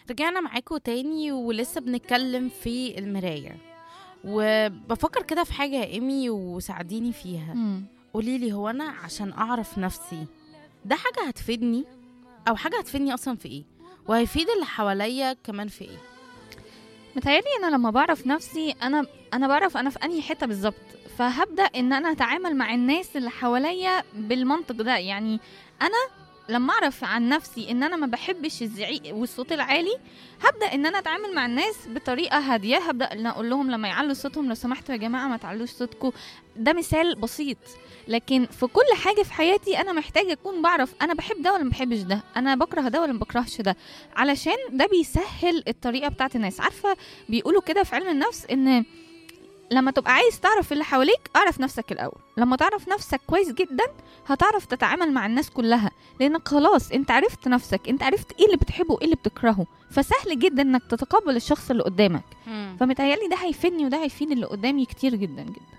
رجعنا معاكم تاني ولسه بنتكلم في المراية وبفكر كده في حاجة يا إيمي وساعديني فيها مم. قوليلي هو أنا عشان أعرف نفسي ده حاجة هتفيدني أو حاجة هتفيدني أصلا في إيه وهيفيد اللي حواليا كمان في إيه متهيألي انا لما بعرف نفسي انا انا بعرف انا في انهي حته بالظبط فهبدا ان انا اتعامل مع الناس اللي حواليا بالمنطق ده يعني انا لما اعرف عن نفسي ان انا ما بحبش الزعيق والصوت العالي هبدا ان انا اتعامل مع الناس بطريقه هاديه هبدا ان اقول لهم لما يعلوا صوتهم لو سمحتوا يا جماعه ما تعلوش صوتكم ده مثال بسيط لكن في كل حاجه في حياتي انا محتاجه اكون بعرف انا بحب ده ولا ما بحبش ده انا بكره ده ولا ما بكرهش ده علشان ده بيسهل الطريقه بتاعت الناس عارفه بيقولوا كده في علم النفس ان لما تبقى عايز تعرف اللي حواليك اعرف نفسك الاول لما تعرف نفسك كويس جدا هتعرف تتعامل مع الناس كلها لانك خلاص انت عرفت نفسك انت عرفت ايه اللي بتحبه وايه اللي بتكرهه فسهل جدا انك تتقبل الشخص اللي قدامك فمتهيألي ده هيفيدني وده هيفيد اللي قدامي كتير جدا جدا